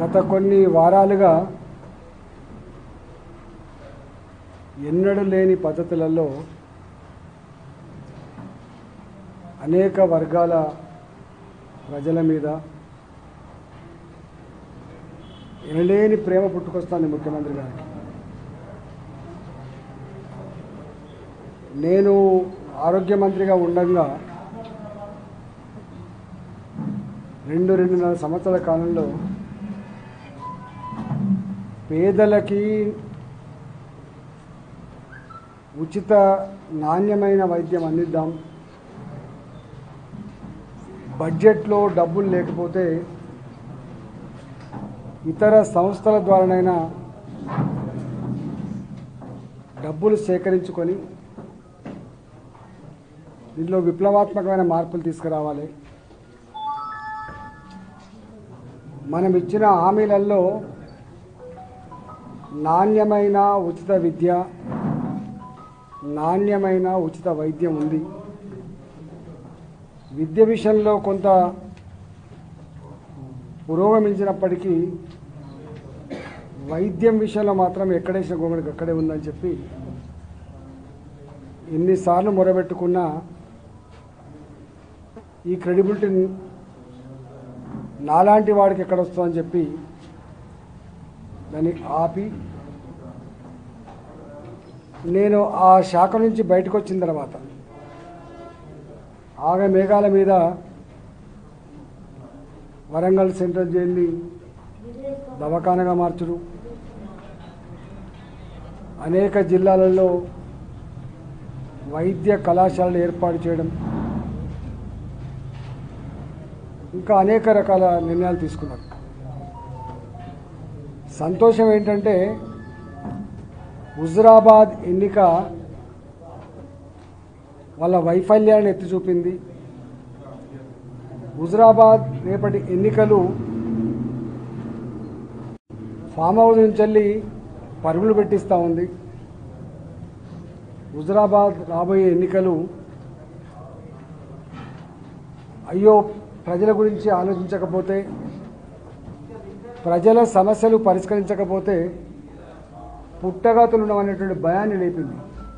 గత కొన్ని వారాలుగా ఎన్నడూ లేని పద్ధతులలో అనేక వర్గాల ప్రజల మీద ఎనలేని ప్రేమ పుట్టుకొస్తుంది ముఖ్యమంత్రి గారికి నేను ఆరోగ్య మంత్రిగా ఉండగా రెండు రెండున్నర సంవత్సరాల కాలంలో పేదలకి ఉచిత నాణ్యమైన వైద్యం అందిద్దాం బడ్జెట్లో డబ్బులు లేకపోతే ఇతర సంస్థల ద్వారానైనా డబ్బులు సేకరించుకొని దీనిలో విప్లవాత్మకమైన మార్పులు తీసుకురావాలి మనం ఇచ్చిన హామీలలో నాణ్యమైన ఉచిత విద్య నాణ్యమైన ఉచిత వైద్యం ఉంది విద్య విషయంలో కొంత పురోగమించినప్పటికీ వైద్యం విషయంలో మాత్రం ఎక్కడేసిన గోమడికి అక్కడే ఉందని చెప్పి ఎన్నిసార్లు మొరబెట్టుకున్నా ఈ క్రెడిబిలిటీ నాలాంటి వాడికి ఎక్కడ వస్తుందని చెప్పి దాన్ని ఆపి నేను ఆ శాఖ నుంచి బయటకు వచ్చిన తర్వాత ఆగ మేఘాల మీద వరంగల్ సెంట్రల్ జైల్ని దవాఖానగా మార్చుడు అనేక జిల్లాలలో వైద్య కళాశాలలు ఏర్పాటు చేయడం ఇంకా అనేక రకాల నిర్ణయాలు తీసుకున్నారు సంతోషం ఏంటంటే హుజురాబాద్ ఎన్నిక వాళ్ళ వైఫల్యాన్ని ఎత్తి చూపింది హుజురాబాద్ రేపటి ఎన్నికలు ఫామ్ హౌస్ నుంచి వెళ్ళి పరుగులు పెట్టిస్తూ ఉంది హుజురాబాద్ రాబోయే ఎన్నికలు అయ్యో ప్రజల గురించి ఆలోచించకపోతే ప్రజల సమస్యలు పరిష్కరించకపోతే పుట్టగతులు అనేటువంటి భయాన్ని లేపింది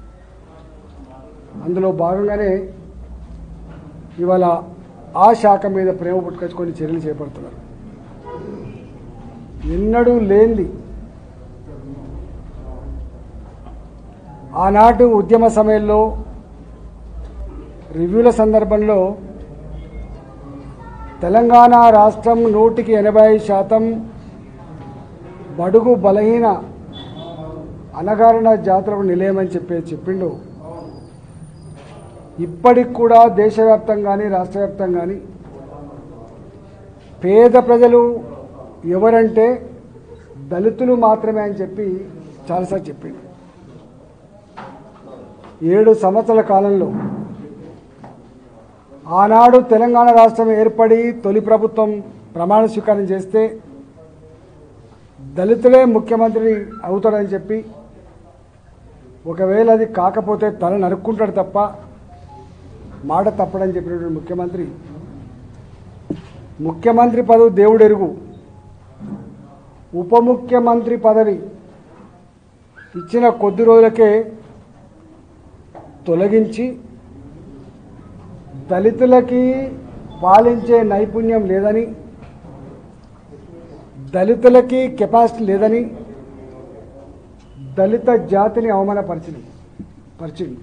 అందులో భాగంగానే ఇవాళ ఆ శాఖ మీద ప్రేమ పుట్టుకొచ్చుకొని చర్యలు చేపడుతున్నారు ఎన్నడూ లేనిది ఆనాటి ఉద్యమ సమయంలో రివ్యూల సందర్భంలో తెలంగాణ రాష్ట్రం నూటికి ఎనభై శాతం బడుగు బలహీన అనగారిన జాతులకు నిలయమని చెప్పే చెప్పిండు ఇప్పటికి కూడా దేశవ్యాప్తంగా కానీ రాష్ట్ర వ్యాప్తంగా కానీ పేద ప్రజలు ఎవరంటే దళితులు మాత్రమే అని చెప్పి చాలాసార్లు చెప్పిండు ఏడు సంవత్సరాల కాలంలో ఆనాడు తెలంగాణ రాష్ట్రం ఏర్పడి తొలి ప్రభుత్వం ప్రమాణ స్వీకారం చేస్తే దళితులే ముఖ్యమంత్రి అవుతాడని చెప్పి ఒకవేళ అది కాకపోతే తల నరుక్కుంటాడు తప్ప మాట తప్పడని చెప్పినటువంటి ముఖ్యమంత్రి ముఖ్యమంత్రి పదవి దేవుడెరుగు ఉప ముఖ్యమంత్రి పదవి ఇచ్చిన కొద్ది రోజులకే తొలగించి దళితులకి పాలించే నైపుణ్యం లేదని దళితులకి కెపాసిటీ లేదని దళిత జాతిని అవమానపరిచింది పరిచింది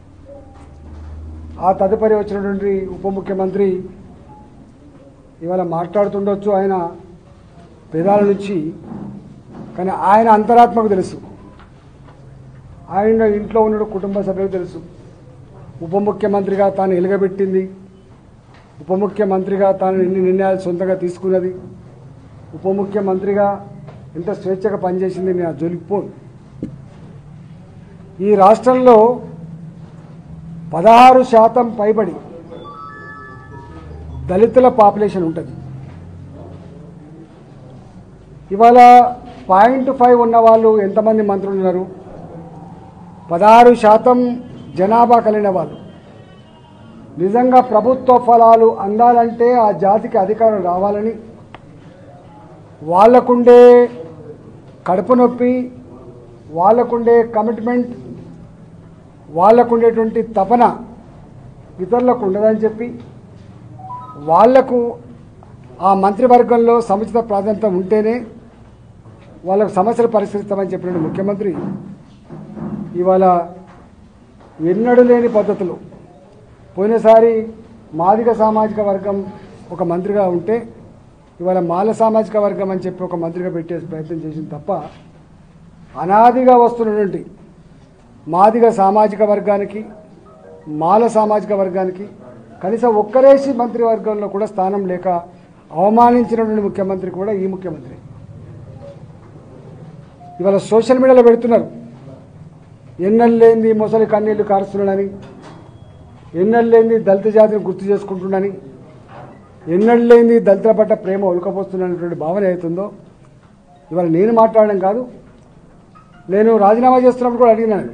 ఆ తదుపరి వచ్చినటువంటి ఉప ముఖ్యమంత్రి ఇవాళ మాట్లాడుతుండొచ్చు ఆయన పెదాల నుంచి కానీ ఆయన అంతరాత్మకు తెలుసు ఆయన ఇంట్లో ఉన్న కుటుంబ సభ్యులకు తెలుసు ఉప ముఖ్యమంత్రిగా తాను ఎలుగబెట్టింది ఉప ముఖ్యమంత్రిగా తాను ఎన్ని నిర్ణయాలు సొంతంగా తీసుకున్నది ఉప ముఖ్యమంత్రిగా ఎంత స్వేచ్ఛగా పనిచేసింది నేను ఆ జొలిపోను ఈ రాష్ట్రంలో పదహారు శాతం పైబడి దళితుల పాపులేషన్ ఉంటుంది ఇవాళ పాయింట్ ఫైవ్ ఉన్న వాళ్ళు ఎంతమంది మంత్రులు ఉన్నారు పదహారు శాతం జనాభా కలిగిన వాళ్ళు నిజంగా ప్రభుత్వ ఫలాలు అందాలంటే ఆ జాతికి అధికారం రావాలని వాళ్ళకుండే కడుపు నొప్పి వాళ్ళకుండే కమిట్మెంట్ వాళ్ళకుండేటువంటి తపన ఇతరులకు ఉండదని చెప్పి వాళ్లకు ఆ మంత్రివర్గంలో సముచిత ప్రాధాన్యత ఉంటేనే వాళ్ళకు సమస్యలు పరిష్కరిస్తామని చెప్పిన ముఖ్యమంత్రి ఇవాళ ఎన్నడూ లేని పద్ధతులు పోయినసారి మాదిగ సామాజిక వర్గం ఒక మంత్రిగా ఉంటే ఇవాళ మాల సామాజిక వర్గం అని చెప్పి ఒక మంత్రిగా పెట్టే ప్రయత్నం చేసింది తప్ప అనాదిగా వస్తున్నటువంటి మాదిగ సామాజిక వర్గానికి మాల సామాజిక వర్గానికి కనీసం ఒక్కరేసి మంత్రివర్గంలో కూడా స్థానం లేక అవమానించినటువంటి ముఖ్యమంత్రి కూడా ఈ ముఖ్యమంత్రి ఇవాళ సోషల్ మీడియాలో పెడుతున్నారు ఎన్నెల్లేంది ముసలి కన్నీళ్లు కారుస్తున్నాడని ఎన్నెల్లేంది దళిత జాతిని గుర్తు చేసుకుంటున్నాడని ఎన్నెళ్ళేంది దళితుల పట్ల ప్రేమ ఉలకపోస్తున్నటువంటి భావన అవుతుందో ఇవాళ నేను మాట్లాడడం కాదు నేను రాజీనామా చేస్తున్నప్పుడు కూడా అడిగినాను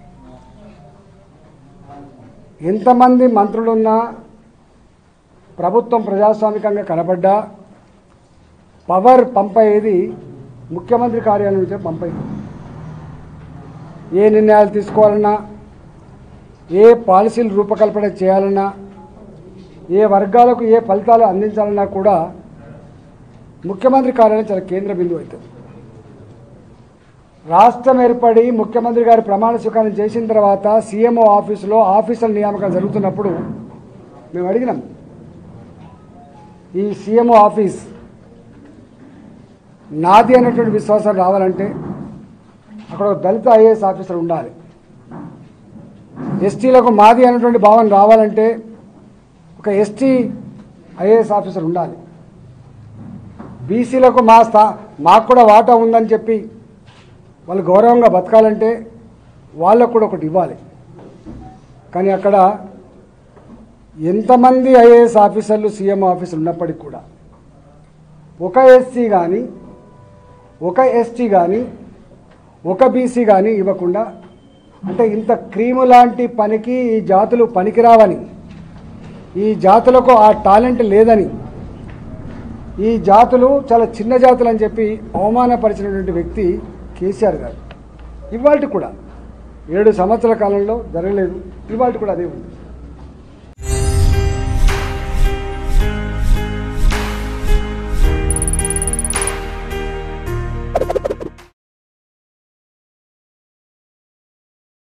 ఎంతమంది మంత్రులున్నా ప్రభుత్వం ప్రజాస్వామికంగా కనబడ్డా పవర్ పంపేది ముఖ్యమంత్రి కార్యాలయం నుంచే పంపేది ఏ నిర్ణయాలు తీసుకోవాలన్నా ఏ పాలసీలు రూపకల్పన చేయాలన్నా ఏ వర్గాలకు ఏ ఫలితాలు అందించాలన్నా కూడా ముఖ్యమంత్రి కార్యాలయం చాలా కేంద్ర బిందువు అవుతుంది రాష్ట్రం ఏర్పడి ముఖ్యమంత్రి గారి ప్రమాణ స్వీకారం చేసిన తర్వాత సీఎంఓ ఆఫీసులో ఆఫీసుల నియామకాలు జరుగుతున్నప్పుడు మేము అడిగినాం ఈ సీఎంఓ ఆఫీస్ నాది అనేటువంటి విశ్వాసం రావాలంటే అక్కడ ఒక దళిత ఐఏఎస్ ఆఫీసర్ ఉండాలి ఎస్టీలకు మాది అనేటువంటి భావన రావాలంటే ఒక ఎస్టీ ఐఏఎస్ ఆఫీసర్ ఉండాలి బీసీలకు మా స్థా మాకు కూడా వాటా ఉందని చెప్పి వాళ్ళు గౌరవంగా బతకాలంటే వాళ్ళకు కూడా ఒకటి ఇవ్వాలి కానీ అక్కడ ఎంతమంది ఐఏఎస్ ఆఫీసర్లు సీఎం ఆఫీసర్లు ఉన్నప్పటికీ కూడా ఒక ఎస్సీ కానీ ఒక ఎస్టీ కానీ ఒక బీసీ కానీ ఇవ్వకుండా అంటే ఇంత క్రీము లాంటి పనికి ఈ జాతులు పనికిరావని ఈ జాతులకు ఆ టాలెంట్ లేదని ఈ జాతులు చాలా చిన్న జాతులు అని చెప్పి అవమానపరిచినటువంటి వ్యక్తి కేసీఆర్ గారు ఇవాళ కూడా ఏడు సంవత్సరాల కాలంలో జరగలేదు ఇవాళ కూడా అదే ఉంది